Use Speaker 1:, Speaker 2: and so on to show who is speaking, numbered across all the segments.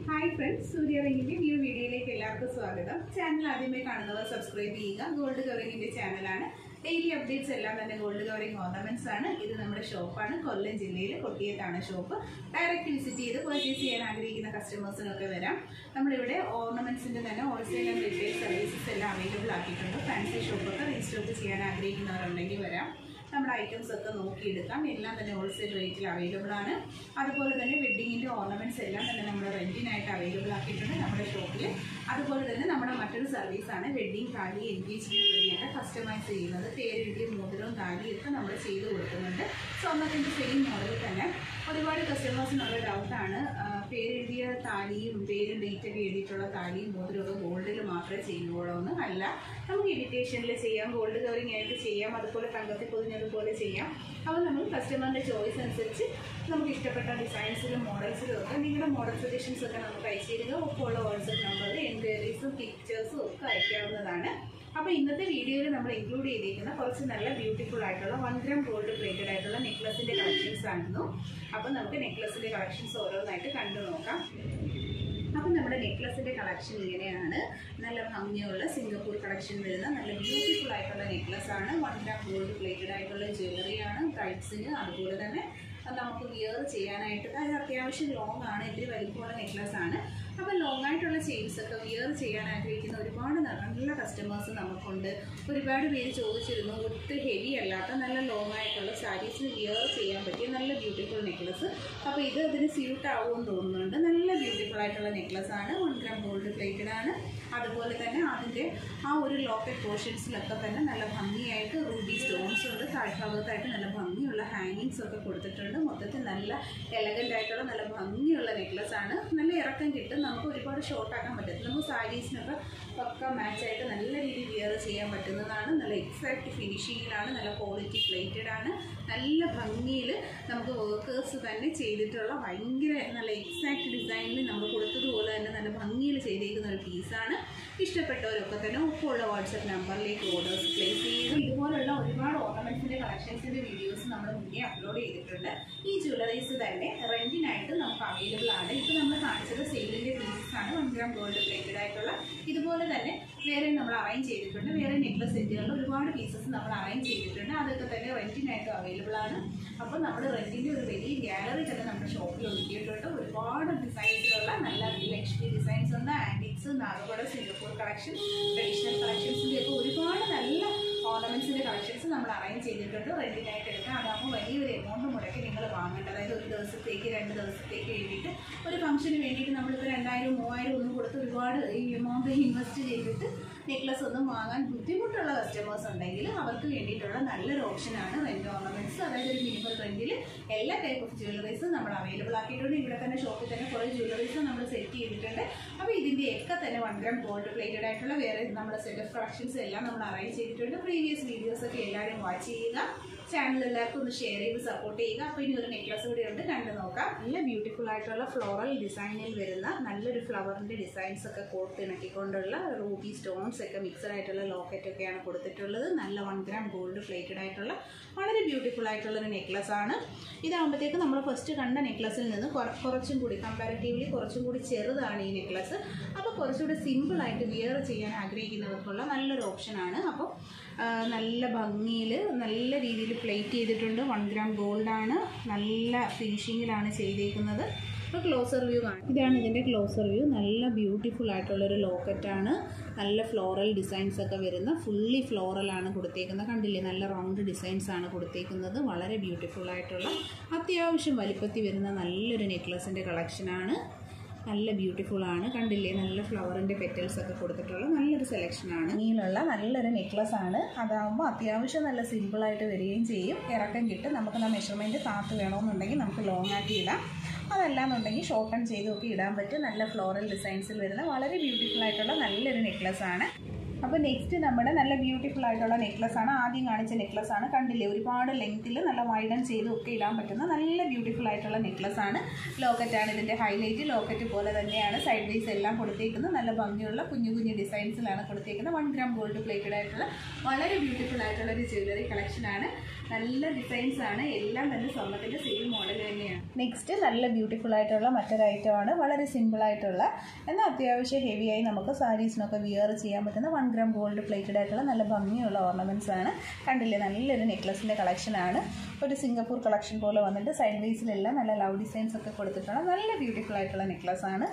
Speaker 1: hi friends സൂര്യ റിങ്ങിന്റെ new വീഡിയോയിലേക്ക് എല്ലാവർക്കും സ്വാഗതം ചാനൽ ആദ്യമായി കാണുന്നവർ സബ്സ്ക്രൈബ് ചെയ്യുക ഗോൾഡ് കവറിങ്ങിന്റെ ചാനലാണ് ഡെയിലി അപ്ഡേറ്റ്സ് എല്ലാം തന്നെ ഗോൾഡ് കവറിംഗ് ഓർണമെന്റ്സ് ആണ് ഇത് നമ്മുടെ ഷോപ്പാണ് കൊല്ലം ജില്ലയിൽ കൊട്ടിയത്താണ് ഷോപ്പ് ഡയറക്റ്റ് വിസിറ്റ് ചെയ്ത് പർച്ചേസ് ചെയ്യാൻ ആഗ്രഹിക്കുന്ന കസ്റ്റമേഴ്സിനൊക്കെ വരാം നമ്മളിവിടെ ഓർണമെന്റ്സിന്റെ തന്നെ ഹോൾസെയിൽ ആൻഡ് റീറ്റെയിൽ സർവീസസ് എല്ലാം അവൈലബിൾ ആക്കിയിട്ടുണ്ട് ഫാൻസി ഷോപ്പൊക്കെ റീസ്റ്റോക്ക് ചെയ്യാൻ ആഗ്രഹിക്കുന്നവരുണ്ടെങ്കിൽ വരാം നമ്മുടെ ഐറ്റംസ് ഒക്കെ നോക്കിയെടുക്കാം എല്ലാം തന്നെ ഹോൾസെയിൽ റേറ്റിൽ അവൈലബിൾ ആണ് അതുപോലെ തന്നെ വെഡ്ഡിങ്ങിൻ്റെ ഓർണമെന്റ്സ് എല്ലാം തന്നെ നമ്മൾ റെൻറ്റിനായിട്ട് അവൈലബിൾ ആക്കിയിട്ടുണ്ട് നമ്മുടെ ഷോപ്പിൽ അതുപോലെ തന്നെ നമ്മുടെ മറ്റൊരു സർവീസാണ് വെഡ്ഡിങ് താലി എൻഗേജ്മെൻറ്റ് വഴിയൊക്കെ കസ്റ്റമൈസ് ചെയ്യുന്നത് പേരെഴുതിയ മോതിരവും താലിയും ഒക്കെ നമ്മൾ ചെയ്ത് കൊടുക്കുന്നുണ്ട് സ്വർണ്ണത്തിൻ്റെ സെയിം മോഡൽ തന്നെ ഒരുപാട് കസ്റ്റമേഴ്സിനുള്ള ഡൗട്ടാണ് പേരെഴുതിയ താലിയും പേരും ഡേറ്റ് ഒക്കെ എഴുതിയിട്ടുള്ള താലിയും മോതിരമൊക്കെ ഗോൾഡിൽ മാത്രമേ ചെയ്യുകയുള്ളൂ എന്ന് അല്ല നമുക്ക് ഇമിറ്റേഷനിൽ ചെയ്യാം ഗോൾഡ് കവറിങ് ആയിട്ട് ചെയ്യാം അതുപോലെ തങ്കത്തിൽ പൊതിഞ്ഞതുപോലെ ചെയ്യാം അപ്പോൾ നമ്മൾ കസ്റ്റമറിൻ്റെ ചോയ്സ് അനുസരിച്ച് നമുക്ക് ഇഷ്ടപ്പെട്ട ഡിസൈൻസിലും മോഡൽസിലും ഒക്കെ നിങ്ങളുടെ മോഡൽ സജഷൻസ് ഒക്കെ നമുക്ക് അയച്ചു തരിക ഒപ്പമുള്ള വാട്സപ്പ് നമ്പറിൽ എൻക്വയറീസും പിക്ചേഴ്സും ഒക്കെ അയക്കാവുന്നതാണ് അപ്പോൾ ഇന്നത്തെ വീഡിയോയിൽ നമ്മൾ ഇൻക്ലൂഡ് ചെയ്തിരിക്കുന്ന കുറച്ച് നല്ല ബ്യൂട്ടിഫുൾ ആയിട്ടുള്ള വൺ ഗ്രാം ഗോൾഡ് പ്ലേറ്റഡ് ആയിട്ടുള്ള നെക്ലസിൻ്റെ കളക്ഷൻസ് ആയിരുന്നു അപ്പോൾ നമുക്ക് നെക്ലസിൻ്റെ കളക്ഷൻസ് ഓരോന്നായിട്ട് കണ്ടു നോക്കാം അപ്പം നമ്മുടെ നെക്ലസിൻ്റെ കളക്ഷൻ ഇങ്ങനെയാണ് നല്ല ഭംഗിയുള്ള സിംഗപ്പൂർ കളക്ഷൻ വരുന്ന നല്ല ബ്യൂട്ടിഫുൾ ആയിട്ടുള്ള നെക്ലസ് ആണ് വൺ ഗ്രാം ഗോൾഡ് പ്ലേറ്റഡ് ആയിട്ടുള്ള ജ്വല്ലറിയാണ് ബ്രൈഡ്സിന് അതുപോലെ തന്നെ അത് നമുക്ക് വിയർ ചെയ്യാനായിട്ട് അതായത് അത്യാവശ്യം ലോങ് ആണ് ഇത്തിരി വലിപ്പമുള്ള നെക്ലസ് ആണ് അപ്പോൾ ലോങ് ആയിട്ടുള്ള ചെയിൻസ് ഒക്കെ വിയർ ചെയ്യാൻ ആഗ്രഹിക്കുന്ന ഒരുപാട് നല്ല കസ്റ്റമേഴ്സ് നമുക്കുണ്ട് ഒരുപാട് പേര് ചോദിച്ചിരുന്നു ഒട്ടും ഹെവി അല്ലാത്ത നല്ല ലോങ് ആയിട്ടുള്ള സാരീസിന് വിയർ ചെയ്യാൻ പറ്റിയ നല്ല ബ്യൂട്ടിഫുൾ നെക്ലസ് അപ്പോൾ ഇത് അതിന് സ്യൂട്ട് ആവുമെന്ന് തോന്നുന്നുണ്ട് നല്ല ബ്യൂട്ടിഫുൾ ആയിട്ടുള്ള നെക്ലസ് ആണ് വൺ ഗ്രാം ഗോൾഡ് പ്ലേറ്റഡ് ആണ് അതുപോലെ തന്നെ അതിൻ്റെ ആ ഒരു ലോക്കറ്റ് പോർഷൻസിലൊക്കെ തന്നെ നല്ല ഭംഗിയായിട്ട് റൂബി സ്റ്റോൺസ് ഉണ്ട് താഴ്ഭാഗത്തായിട്ട് നല്ല ഭംഗിയുള്ള ഹാങ്ങിങ്സ് ഒക്കെ കൊടുത്തിട്ടുണ്ട് മൊത്തത്തിൽ നല്ല എലഗൻ്റ് ആയിട്ടുള്ള നല്ല ഭംഗിയുള്ള നെക്ലസ് ആണ് നല്ല ഇറക്കം കിട്ടും നമുക്ക് ഒരുപാട് ഷോർട്ട് ആക്കാൻ പറ്റത്തില്ല നമുക്ക് സാരീസിനൊക്കെ പക്ക മാച്ചായിട്ട് നല്ല രീതിയിൽ വിയർ ചെയ്യാൻ പറ്റുന്നതാണ് നല്ല എക്സാക്റ്റ് ഫിനിഷിങ്ങിലാണ് നല്ല ക്വാളിറ്റി പ്ലേറ്റഡ് ആണ് നല്ല ഭംഗിയിൽ നമുക്ക് വർക്കേഴ്സ് തന്നെ ചെയ്തിട്ടുള്ള ഭയങ്കര നല്ല എക്സാക്റ്റ് ഡിസൈനിൽ നമ്മൾ കൊടുത്തതുപോലെ തന്നെ നല്ല ഭംഗിയിൽ ചെയ്തേക്കുന്ന ഒരു പീസാണ് ഇഷ്ടപ്പെട്ടവരൊക്കെ തന്നെ ഒപ്പമുള്ള വാട്സപ്പ് നമ്പറിലേക്ക് ഓർഡേഴ്സ് പ്ലേസ് ചെയ്യുക ഇതുപോലുള്ള ഒരുപാട് ഓർണമെൻറ്റ്സിൻ്റെ കളക്ഷൻസിൻ്റെ വീഡിയോസ് നമ്മൾ മുന്നേ അപ്ലോഡ് ചെയ്തിട്ടുണ്ട് ഈ ജ്വല്ലറീസ് തന്നെ റെൻറ്റിനായിട്ട് നമുക്ക് അവൈലബിൾ ആണ് ഇപ്പോൾ നമ്മൾ കാണിച്ചത് സെയിലിൻ്റെ പീസസ് ആണ് വൺ ഗ്രാം ഗോൾഡ് പ്ലേറ്റഡ് ആയിട്ടുള്ള ഇതുപോലെ തന്നെ വേറെ നമ്മൾ അറേഞ്ച് ചെയ്തിട്ടുണ്ട് വേറെ നെക്ലസ് സെറ്റുകളിൽ ഒരുപാട് പീസസ് നമ്മൾ അറേഞ്ച് ചെയ്തിട്ടുണ്ട് അതൊക്കെ തന്നെ റെൻറ്റിനായിട്ട് അവൈലബിൾ ആണ് അപ്പോൾ നമ്മൾ റെൻറ്റിൻ്റെ ഒരു വലിയ ഗാലറി തന്നെ നമ്മുടെ ഷോപ്പിൽ ഒരുക്കിയിട്ടുണ്ട് ഒരുപാട് ഡിസൈൻസിലുള്ള നല്ല ലക്ഷ്മി ഡിസൈൻസ് ഉണ്ട് ആൻറ്റിക്സ് നാഗപട സിംഗപ്പൂർ കളക്ഷൻ ട്രഡീഷണൽ കളക്ഷൻസിൻ്റെ ഒക്കെ ഒരുപാട് നല്ല ഓർണമെൻറ്റ്സിൻ്റെ കളക്ഷൻസ് നമ്മൾ അറേഞ്ച് ചെയ്തിട്ടുണ്ട് റെൻറ്റിനായിട്ട് എടുക്കാം അതാകുമ്പോൾ വലിയൊരു എമൗണ്ട് മുടക്കി നിങ്ങൾ വാങ്ങേണ്ട അതായത് ഒരു ദിവസത്തേക്ക് രണ്ട് ദിവസത്തേക്ക് വേണ്ടിയിട്ട് ഒരു ഫംഗ്ഷന് വേണ്ടിയിട്ട് നമ്മളിപ്പോൾ രണ്ടായിരം മൂവായിരം ഒന്നും കൊടുത്ത് ഒരുപാട് ഈ എമൗണ്ട് ഇൻവെസ്റ്റ് ചെയ്തിട്ട് നെക്ലസ് ഒന്നും വാങ്ങാൻ ബുദ്ധിമുട്ടുള്ള കസ്റ്റമേഴ്സ് ഉണ്ടെങ്കിൽ അവർക്ക് വേണ്ടിയിട്ടുള്ള നല്ലൊരു ഓപ്ഷനാണ് റെൻറ്റ് ഓർണമെൻറ്റ്സ് അതായത് ഒരു മിനിമം റെൻറ്റിൽ എല്ലാ ടൈപ്പ് ഓഫ് ജ്വല്ലറീസും നമ്മൾ അവൈലബിൾ ആക്കിയിട്ടുണ്ട് ഇവിടെ തന്നെ ഷോപ്പിൽ തന്നെ കുറേ ജ്വല്ലറീസ് നമ്മൾ സെറ്റ് ചെയ്തിട്ടുണ്ട് അപ്പോൾ ഇതിൻ്റെയൊക്കെ തന്നെ വൺ ഗ്രാം ഗോൾഡ് പ്ലേറ്റഡ് ആയിട്ടുള്ള വേറെ നമ്മുടെ സെറ്റ് ഓഫ് കളക്ഷൻസ് എല്ലാം നമ്മൾ അറേഞ്ച് ചെയ്തിട്ടുണ്ട് പ്രീവിയസ് വീഡിയോസ് ഒക്കെ എല്ലാവരും വാച്ച് ചെയ്യുക ചാനൽ എല്ലാവർക്കും ഒന്ന് ഷെയർ ചെയ്ത് സപ്പോർട്ട് ചെയ്യുക അപ്പോൾ ഇനി ഒരു നെക്ലസ് കൂടി ഉണ്ട് കണ്ടു നോക്കാം നല്ല ബ്യൂട്ടിഫുൾ ആയിട്ടുള്ള ഫ്ലോറൽ ഡിസൈനിൽ വരുന്ന നല്ലൊരു ഫ്ലവറിൻ്റെ ഡിസൈൻസ് ഒക്കെ കോർത്തിണക്കിക്കൊണ്ടുള്ള റൂബി സ്റ്റോൺസ് ഒക്കെ മിക്സഡ് ആയിട്ടുള്ള ലോക്കറ്റ് ഒക്കെയാണ് കൊടുത്തിട്ടുള്ളത് നല്ല വൺ ഗ്രാം ഗോൾഡ് പ്ലേറ്റഡ് ആയിട്ടുള്ള വളരെ ബ്യൂട്ടിഫുൾ ആയിട്ടുള്ള ഒരു നെക്ലസ് ആണ് ഇതാകുമ്പോഴത്തേക്ക് നമ്മൾ ഫസ്റ്റ് കണ്ട നെക്ലസിൽ നിന്ന് കുറ- കുറച്ചും കൂടി കമ്പാരിറ്റീവ്ലി കുറച്ചും കൂടി ചെറുതാണ് ഈ നെക്ലസ് അപ്പോൾ കുറച്ചുകൂടി സിമ്പിളായിട്ട് വിയർ ചെയ്യാൻ ആഗ്രഹിക്കുന്നവർക്കുള്ള നല്ലൊരു ഓപ്ഷനാണ് അപ്പോൾ ആ, നല്ല ഭംഗിയിൽ നല്ല രീതിയിൽ പ്ലേറ്റ് ചെയ്തിട്ടുണ്ട് വൺ ഗ്രാം ഗോൾഡാണ് നല്ല ഫിനിഷിങ്ങിലാണ് ചെയ്തേക്കുന്നത് ഇപ്പോൾ ക്ലോസർ വ്യൂ ആണ് ഇതാണ് ഇതിൻ്റെ ക്ലോസർ വ്യൂ നല്ല ബ്യൂട്ടിഫുൾ ആയിട്ടുള്ളൊരു ലോക്കറ്റാണ് നല്ല ഫ്ലോറൽ ഡിസൈൻസ് ഒക്കെ വരുന്ന ഫുള്ളി ഫ്ലോറലാണ് കൊടുത്തേക്കുന്നത് കണ്ടില്ലേ നല്ല റൗണ്ട് ഡിസൈൻസ് ആണ് കൊടുത്തേക്കുന്നത് വളരെ ബ്യൂട്ടിഫുൾ ആയിട്ടുള്ള അത്യാവശ്യം വലിപ്പത്തിൽ വരുന്ന നല്ലൊരു നെക്ലസിൻ്റെ കളക്ഷനാണ് നല്ല ബ്യൂട്ടിഫുൾ ആണ് കണ്ടില്ലേ നല്ല ഫ്ലവറിൻ്റെ പെറ്റൽസ് ഒക്കെ കൊടുത്തിട്ടുള്ള നല്ലൊരു സെലക്ഷനാണ് നീലുള്ള നല്ലൊരു നെക്ലസ് ആണ് അതാകുമ്പോൾ അത്യാവശ്യം നല്ല സിമ്പിളായിട്ട് വരികയും ചെയ്യും ഇറക്കം കിട്ടും നമുക്ക് ആ മെഷർമെൻറ്റ് താത്ത് വേണമെന്നുണ്ടെങ്കിൽ നമുക്ക് ലോങ് ആക്കി ഇടാം അതല്ലാന്നുണ്ടെങ്കിൽ ഷോർട്ടൺ ചെയ്തൊക്കെ ഇടാൻ പറ്റും നല്ല ഫ്ലോറൽ ഡിസൈൻസിൽ വരുന്ന വളരെ ബ്യൂട്ടിഫുൾ ആയിട്ടുള്ള നല്ലൊരു നെക്ലസ് ആണ് അപ്പോൾ നെക്സ്റ്റ് നമ്മുടെ നല്ല ബ്യൂട്ടിഫുൾ ആയിട്ടുള്ള നെക്ലസ് ആണ് ആദ്യം കാണിച്ച നെക്ലസ് ആണ് കണ്ടില്ലേ ഒരുപാട് ലെങ്ത്തിൽ നല്ല വൈഡൻ ചെയ്തും ഒക്കെ ഇടാൻ പറ്റുന്ന നല്ല ബ്യൂട്ടിഫുൾ ആയിട്ടുള്ള നെക്ലസ് ആണ് ലോക്കറ്റ് ആണ് ഇതിൻ്റെ ഹൈലൈറ്റ് ലോക്കറ്റ് പോലെ തന്നെയാണ് സൈഡ് വൈസ് എല്ലാം കൊടുത്തേക്കുന്നത് നല്ല ഭംഗിയുള്ള കുഞ്ഞു കുഞ്ഞു ഡിസൈൻസിലാണ് കൊടുത്തേക്കുന്നത് വൺ ഗ്രാം ഗോൾഡ് പ്ലേറ്റഡ് ആയിട്ടുള്ള വളരെ ബ്യൂട്ടിഫുൾ ആയിട്ടുള്ള ഒരു ജ്വല്ലറി കളക്ഷൻ ആണ് നല്ല ഡിസൈൻസ് ആണ് എല്ലാം തന്നെ സ്വർണ്ണത്തിൻ്റെ സെയിം മോഡൽ തന്നെയാണ് നെക്സ്റ്റ് നല്ല ബ്യൂട്ടിഫുൾ ആയിട്ടുള്ള മറ്റൊരു ഐറ്റമാണ് വളരെ സിമ്പിൾ ആയിട്ടുള്ള എന്നാൽ അത്യാവശ്യം ഹെവി ആയി നമുക്ക് സാരീസിനൊക്കെ വിയർ ചെയ്യാൻ പറ്റുന്ന വൺ ഗ്രാം ഗോൾഡ് പ്ലേറ്റഡ് ആയിട്ടുള്ള നല്ല ഭംഗിയുള്ള ഓർണമെൻറ്റ്സ് ആണ് കണ്ടില്ലേ നല്ലൊരു നെക്ലസിൻ്റെ കളക്ഷനാണ് ഒരു സിംഗപ്പൂർ കളക്ഷൻ പോലെ വന്നിട്ട് സൈഡ് ബേസിലെല്ലാം നല്ല ലവ് ഡിസൈൻസ് ഒക്കെ കൊടുത്തിട്ടുള്ള നല്ല ബ്യൂട്ടിഫുൾ ആയിട്ടുള്ള നെക്ലസ് ആണ്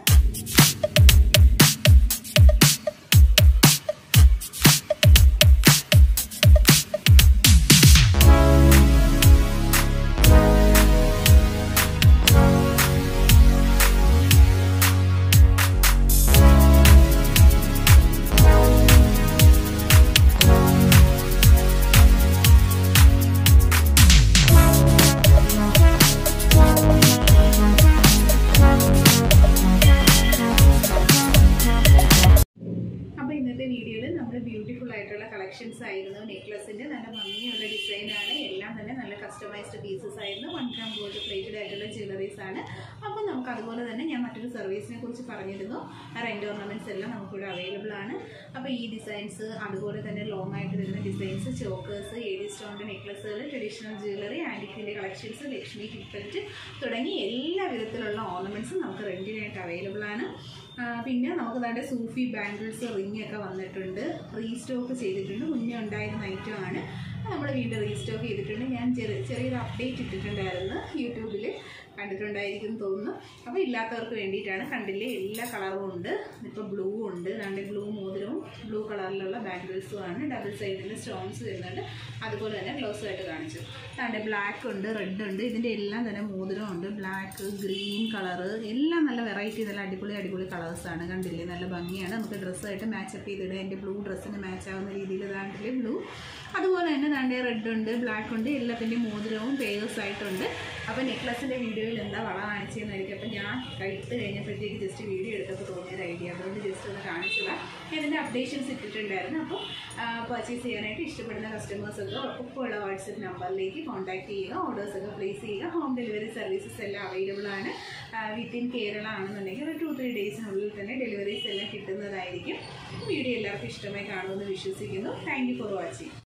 Speaker 1: അപ്പോൾ ഇന്നത്തെ വീഡിയോയിൽ നമ്മൾ ബ്യൂട്ടിഫുൾ ആയിട്ടുള്ള കളക്ഷൻസ് ആയിരുന്നു നെക്ലസിൻ്റെ നല്ല ഭംഗിയുള്ള ഡിസൈനാണ് എല്ലാം തന്നെ നല്ല കസ്റ്റമൈസ്ഡ് പീസസ് ആയിരുന്നു വൺ ഗ്രാം ഗോൾഡ് പ്ലേറ്റഡ് ആയിട്ടുള്ള ജ്വല്ലറീസ് ആണ് അപ്പോൾ നമുക്ക് അതുപോലെ തന്നെ ഞാൻ മറ്റൊരു സർവീസിനെ കുറിച്ച് പറഞ്ഞിരുന്നു റെൻ്റ് ഓർണമെൻറ്റ്സ് എല്ലാം നമുക്കിവിടെ അവൈലബിൾ ആണ് അപ്പോൾ ഈ ഡിസൈൻസ് അതുപോലെ തന്നെ ലോങ് ആയിട്ട് വരുന്ന ഡിസൈൻസ് ചോക്കേഴ്സ് ഏഡി സ്റ്റോണിൻ്റെ നെക്ലസുകൾ ട്രഡീഷണൽ ജ്വല്ലറി ആൻറ്റിക്കിൻ്റെ കളക്ഷൻസ് ലക്ഷ്മി ഹിപ്പറ്റ് തുടങ്ങി എല്ലാ വിധത്തിലുള്ള ഓർണമെൻറ്റ്സും നമുക്ക് റെൻറ്റിനായിട്ട് അവൈലബിൾ ആണ് ആ, പിന്നെ നമുക്ക് വേണ്ട സൂഫി ബാംഗിൾസ് റിംഗ് ഒക്കെ വന്നിട്ടുണ്ട് റീസ്റ്റോക്ക് ചെയ്തിട്ടുണ്ട് മുന്നേ ഉണ്ടായിരുന്ന ഐറ്റം ആണ് നമ്മൾ വീണ്ടും റീസ്റ്റോക്ക് ചെയ്തിട്ടുണ്ട് ഞാൻ ചെറിയ ചെറിയൊരു അപ്ഡേറ്റ് ഇട്ടിട്ടുണ്ടായിരുന്നു യൂട്യൂബിൽ കണ്ടിട്ടുണ്ടായിരിക്കും തോന്നുന്നു അപ്പോൾ ഇല്ലാത്തവർക്ക് വേണ്ടിയിട്ടാണ് കണ്ടില്ലേ എല്ലാ കളറും ഉണ്ട് ഇപ്പോൾ ബ്ലൂ ഉണ്ട് രണ്ട് ബ്ലൂ മോതിരവും ബ്ലൂ കളറിലുള്ള ബാംഗിൾസും ആണ് ഡബിൾ സൈഡിൽ സ്റ്റോൺസ് വരുന്നുണ്ട് അതുപോലെ തന്നെ ഗ്ലൗസ് ആയിട്ട് കാണിച്ചു താണ്ടെ ബ്ലാക്ക് ഉണ്ട് റെഡ് ഉണ്ട് ഇതിൻ്റെ എല്ലാം തന്നെ മോതിരം ഉണ്ട് ബ്ലാക്ക് ഗ്രീൻ കളറ് എല്ലാം നല്ല വെറൈറ്റി നല്ല അടിപൊളി അടിപൊളി കളേഴ്സാണ് കണ്ടില്ലേ നല്ല ഭംഗിയാണ് നമുക്ക് ഡ്രസ്സായിട്ട് മാച്ചപ്പ് ചെയ്തിടുക എൻ്റെ ബ്ലൂ ഡ്രസ്സിന് മാച്ച് ആവുന്ന രീതിയിൽ താണ്ടില്ലേ ബ്ലൂ അതുപോലെ തന്നെ താണ്ടെ റെഡ് ഉണ്ട് ബ്ലാക്ക് ഉണ്ട് എല്ലാത്തിൻ്റെയും മോതിരവും പേഴ്സ് ആയിട്ടുണ്ട് അപ്പോൾ നെക്ലസിൻ്റെ വീഡിയോയിൽ എന്താ വള കാണിച്ചതെന്നായിരിക്കും അപ്പോൾ ഞാൻ ഇട്ട് കഴിഞ്ഞപ്പോഴത്തേക്ക് ജസ്റ്റ് വീഡിയോ എടുത്തപ്പോൾ തോന്നിയൊരു ഐഡിയ അതുകൊണ്ട് ജസ്റ്റ് ഒന്ന് കാണിച്ചതാണ് ഇതിൻ്റെ അപ്ഡേഷൻസ് ഇട്ടിട്ടുണ്ടായിരുന്നു അപ്പോൾ പർച്ചേസ് ചെയ്യാനായിട്ട് ഇഷ്ടപ്പെടുന്ന കസ്റ്റമേഴ്സൊക്കെ ഒപ്പമുള്ള വാട്സപ്പ് നമ്പറിലേക്ക് കോൺടാക്ട് ചെയ്യുക ഓർഡേഴ്സൊക്കെ പ്ലേസ് ചെയ്യുക ഹോം ഡെലിവറി സർവീസസ് എല്ലാം അവൈലബിൾ ആണ് വിത്തിൻ കേരള ആണെന്നുണ്ടെങ്കിൽ ഒരു ടു ത്രീ ഡേയ്സിനുള്ളിൽ തന്നെ ഡെലിവറീസ് എല്ലാം കിട്ടുന്നതായിരിക്കും വീഡിയോ എല്ലാവർക്കും ഇഷ്ടമായി കാണുമെന്ന് വിശ്വസിക്കുന്നു താങ്ക് യു ഫോർ വാച്ചിങ്